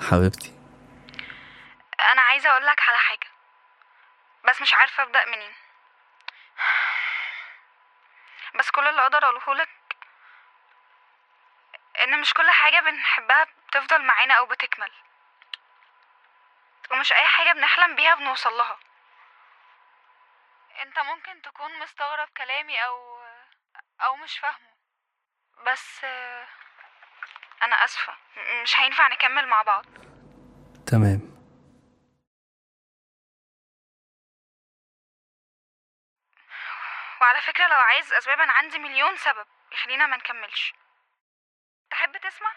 حبيبتي انا عايزه اقول لك على حاجه بس مش عارفه ابدا منين بس كل اللي اقدر اقوله لك ان مش كل حاجه بنحبها بتفضل معانا او بتكمل ومش اي حاجه بنحلم بيها بنوصل لها انت ممكن تكون مستغرب كلامي او او مش فاهمه بس آه، انا اسفه م- مش هينفع نكمل مع بعض تمام وعلى فكرة لو عايز أسباب أنا عندي مليون سبب يخلينا ما نكملش تحب تسمع؟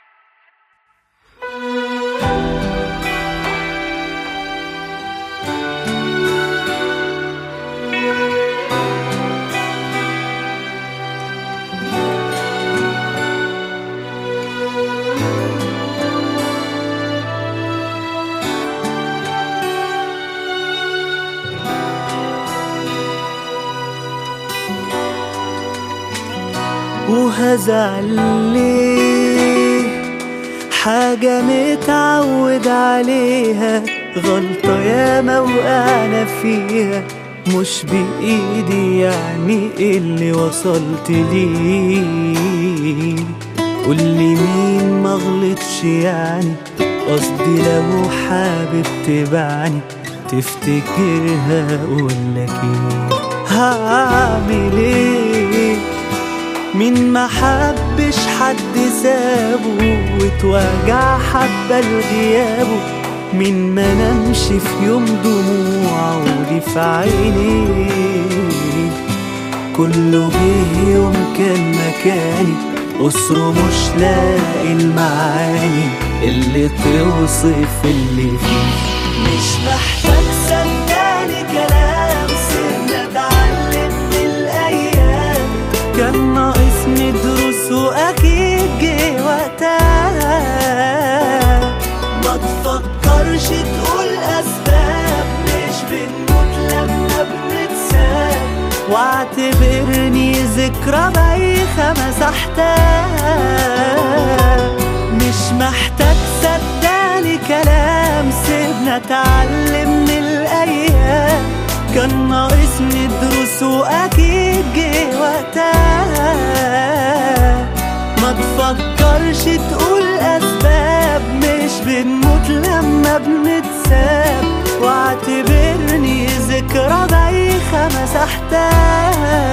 وهزعل ليه حاجة متعود عليها غلطة يا وقعنا فيها مش بإيدي يعني اللي وصلت ليه قولي مين مغلطش يعني قصدي لو حابب تبعني تفتكرها اقولك ايه هعمل ايه مين ما حبش حد سابه واتوجع حبة لغيابه مين ما نمش في يوم دموعه ودي في عينيه كله جه يوم كان مكاني أسره مش لاقي المعاني اللي توصف اللي فيه مش محتاج صدقني كلام سيبنا اتعلم من الأيام كان ناقص ندرس وأكيد جه وقتها ما تفكرش تقول أسباب مش بنموت لما بنتساب واعتبرني ذكرى بايخة مسحتها مش محتاج صدقني كلام سيبنا اتعلم من الأيام كان ناقص ندرس وأكيد جه وقتها ما تفكرش تقول أسباب مش بنموت لما بنتساب واعتبرني ذكرى بايخة مسحتها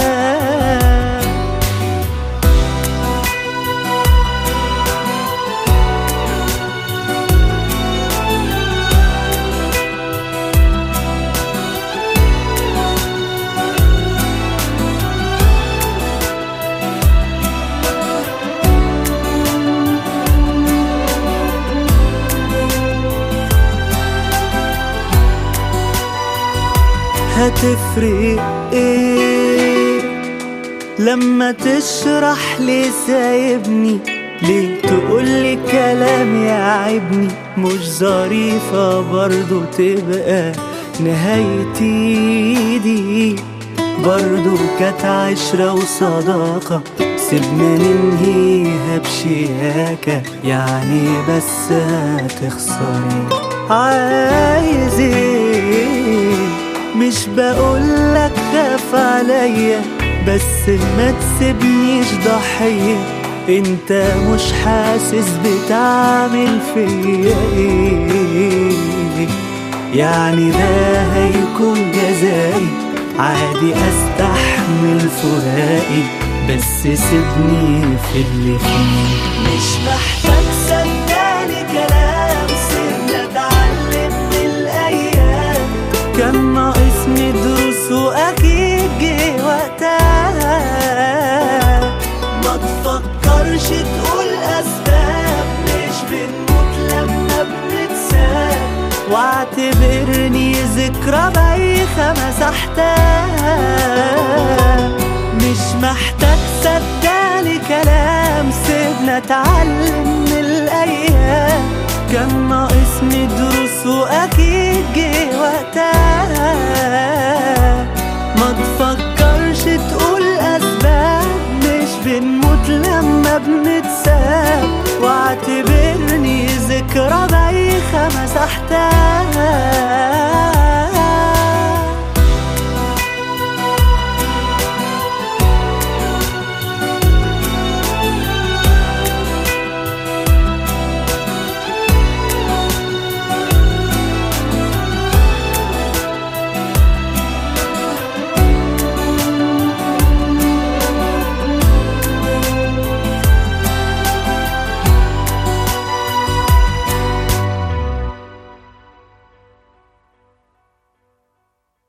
هتفرق ايه لما تشرح لي سايبني ليه تقولي كلام يعيبني مش ظريفة برضو تبقى نهايتي دي برضو كانت عشرة وصداقة سيبنا ننهيها بشياكة يعني بس هتخسري عايز ايه مش بقولك خاف عليا بس ما تسيبنيش ضحية انت مش حاسس بتعمل فيا ايه يعني ده هيكون جزائي عادي استحمل فراقي بس سيبني في اللي فيه مش محتاج صدقني كلام سيبنا اتعلم من الايام كان ناقص ندرس واكيد جه وقتها ما تفكرش تقول اسباب مش بنموت لما بنتساب واعتبرني ذكرى بايخة مسحتها مش محتاج صدقني كلام سيبنا اتعلم من الايام كان ناقص ندرس واكيد جه وقتها ما تفكرش تقول اسباب مش بنموت لما بنتساب واعتبرني ذكرى بايخة مسحتها